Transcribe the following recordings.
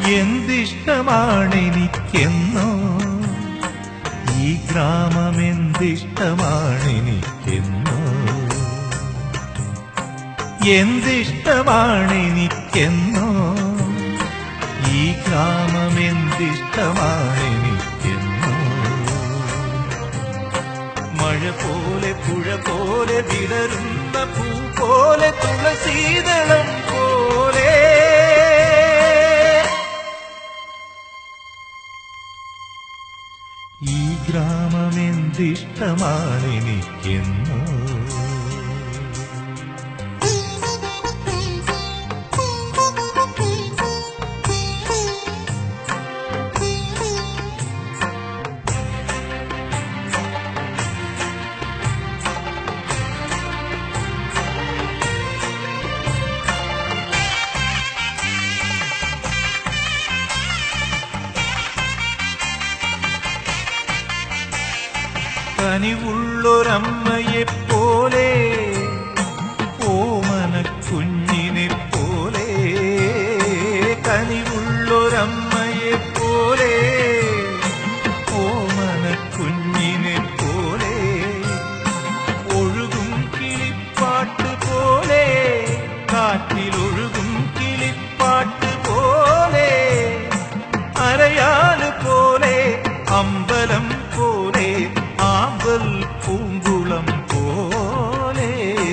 എന്തിഷ്ടമാണെനിക്കെന്നോ ഈ ഗ്രാമം എന്തിഷ്ടമാണെനിക്കെന്നോ എന്തിഷ്ടമാണെനിക്കെന്നോ ഈ ഗ്രാമം എന്തിഷ്ടമാണെനിക്കെന്നോ മഴ പോലെ പുഴ പോലെ വിടരുന്ന പൂ പോലെ തുളസീതളം പോലെ ഈ ഗ്രാമം എന്തിഷ്ടമാണെനിക്കെന്നോ കനിവുള്ളൊരമ്മയെ പോലെ ഓമന കുഞ്ഞിനെ പോലെ കനിവുള്ളൊരമ്മയെ പോലെ ഓമന കുഞ്ഞിനെ പോലെ ഒഴുകും കിളിപ്പാട്ട് പോലെ കാറ്റിലൊഴുകും കിളിപ്പാട്ട് പോലെ അരയാല് പോലെ അമ്പലം പോലെ ആമ്പൽ പൂങ്കുളം പോലെ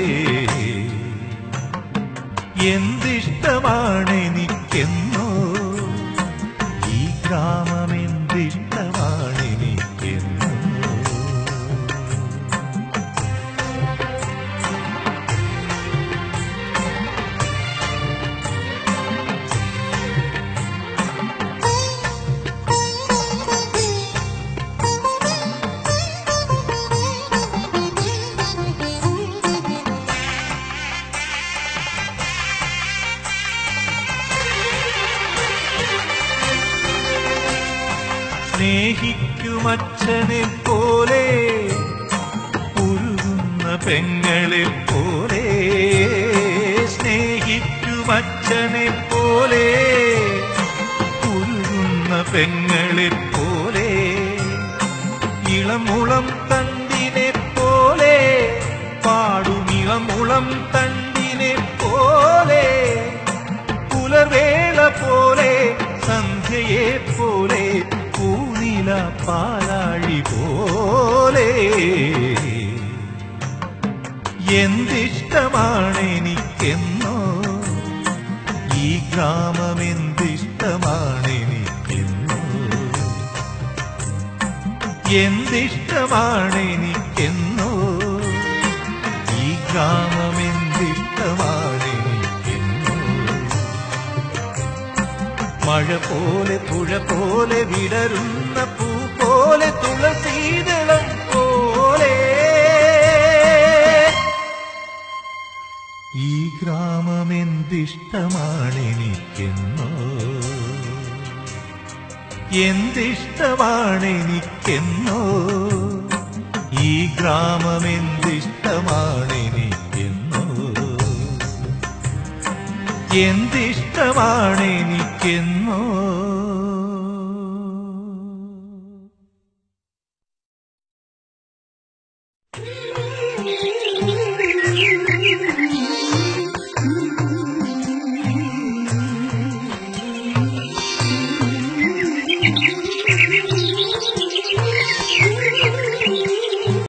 എന്തിഷ്ടമാണെനിക്കെന്നോ ഈ ഗ്രാമം എന്തിഷ്ടമാണെനിക്കെന്നോ സ്നേഹിക്കുമച്ഛനെ പോലെ ഉരുകുന്ന പെങ്ങളെ പോലെ സ്നേഹിക്കുമച്ഛനെ പോലെ ഉരുകുന്ന പെങ്ങളെ പോലെ ഇളമുളം തണ്ടിനെ പോലെ പാടുമിളമുളം തണ്ടിനെ പോലെ പുലർവേള പോലെ സന്ധ്യയെ പോലെ പൂനില പാലാഴി പോലെ എന്തിഷ്ടമാണെനിക്കെന്നോ ഈ ഗ്രാമം എന്തിഷ്ടമാണെനിക്കെന്നോ എന്തിഷ്ടമാണെനിക്കെന്നോ ഈ ഗ്രാമം എന്തിഷ്ടമാണെനിക്കെന്നോ മഴ പോലെ പുഴ പോലെ വിടരുന്ന പൂ പോലെ തുളസീതളം പോലെ ഈ ഗ്രാമം എന്തിഷ്ടമാണെനിക്കെന്നോ എന്തിഷ്ടമാണെനിക്കെന്നോ ഈ ഗ്രാമം എന്തിഷ്ടമാണെനിക്കെന്നോ എന്തിഷ്ടമാണെനിക്കെന്നോ